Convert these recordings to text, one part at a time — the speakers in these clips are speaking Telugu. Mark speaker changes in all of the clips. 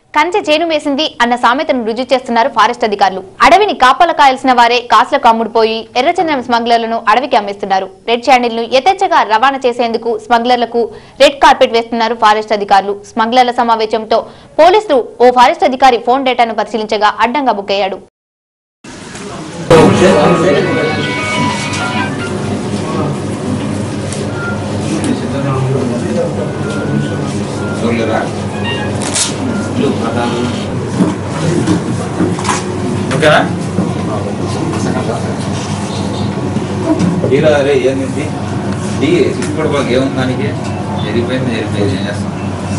Speaker 1: కంచె చేను వేసింది అన్న సామెతను రుజువు చేస్తున్నారు ఫారెస్ట్ అధికారులు అడవిని కాపలా కాయాల్సిన వారే కాసులకు అమ్ముడుపోయి ఎర్రచందనం స్మగ్లర్లను అడవికి అమ్మేస్తున్నారు రెడ్ శాండిల్ ను యథేచ్ఛగా రవాణా చేసేందుకు స్మగ్లర్లకు రెడ్ కార్పెట్ వేస్తున్నారు ఫారెస్ట్ అధికారులు స్మగ్లర్ల సమావేశంతో పోలీసులు ఓ ఫారెస్ట్ అధికారి ఫోన్ డేటాను పరిశీలించగా అడ్డంగా బుక్ అయ్యాడు
Speaker 2: చూడలేరా ఇల్లు ప్రధానం ఓకేనా ఇలా అరే ఏంది డి ఇప్పుడు బాగా ఏముంది దానికి జరిగిపోయింది జరిగిపోయింది ఏం చేస్తాం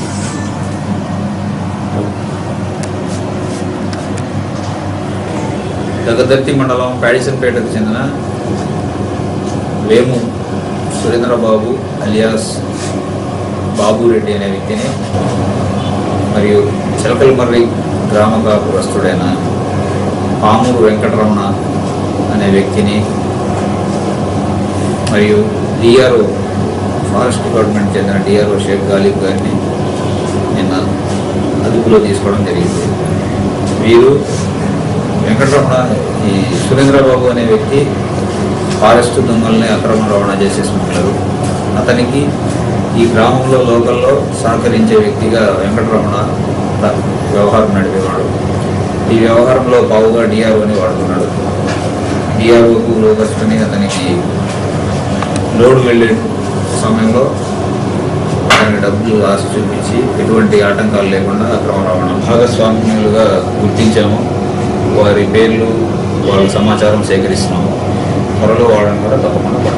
Speaker 2: దగదర్తి మండలం ప్యాడిసన్పేటకు చెందిన వేము సురేంద్రబాబు అలియాస్ బాబురెడ్డి అనే వ్యక్తిని మరియు చిలకలమర్రి గ్రామ కాపురస్తుడైన పామూరు వెంకటరమణ అనే వ్యక్తిని మరియు డిఆర్ఓ ఫారెస్ట్ డిపార్ట్మెంట్ చెందిన డిఆర్ఓ షేక్ గాలిబ్ గారిని నిన్న అదుపులో తీసుకోవడం జరిగింది వీరు వెంకటరమణ ఈ సురేంద్రబాబు అనే వ్యక్తి ఫారెస్ట్ దొంగల్ని అక్రమ రవాణా చేసేసుకుంటారు అతనికి ఈ గ్రామంలో లోకల్లో సహకరించే వ్యక్తిగా వెంకటరమణ త- వ్యవహారం నడిపేవాడు ఈ వ్యవహారంలో పావుగా డిఆర్ఓని వాడుతున్నాడు డిఆర్ఓకు లోకస్తుని అతనికి లోడ్ వెళ్ళే సమయంలో అతని డబ్బులు ఆశ చూపించి ఎటువంటి ఆటంకాలు లేకుండా అక్రమ రవాణా భాగస్వామ్యులుగా గుర్తించాము వారి పేర్లు వాళ్ళ సమాచారం సేకరిస్తున్నాము త్వరలో వాళ్ళని కూడా తప్పకుండా పట్టుకుంటాం.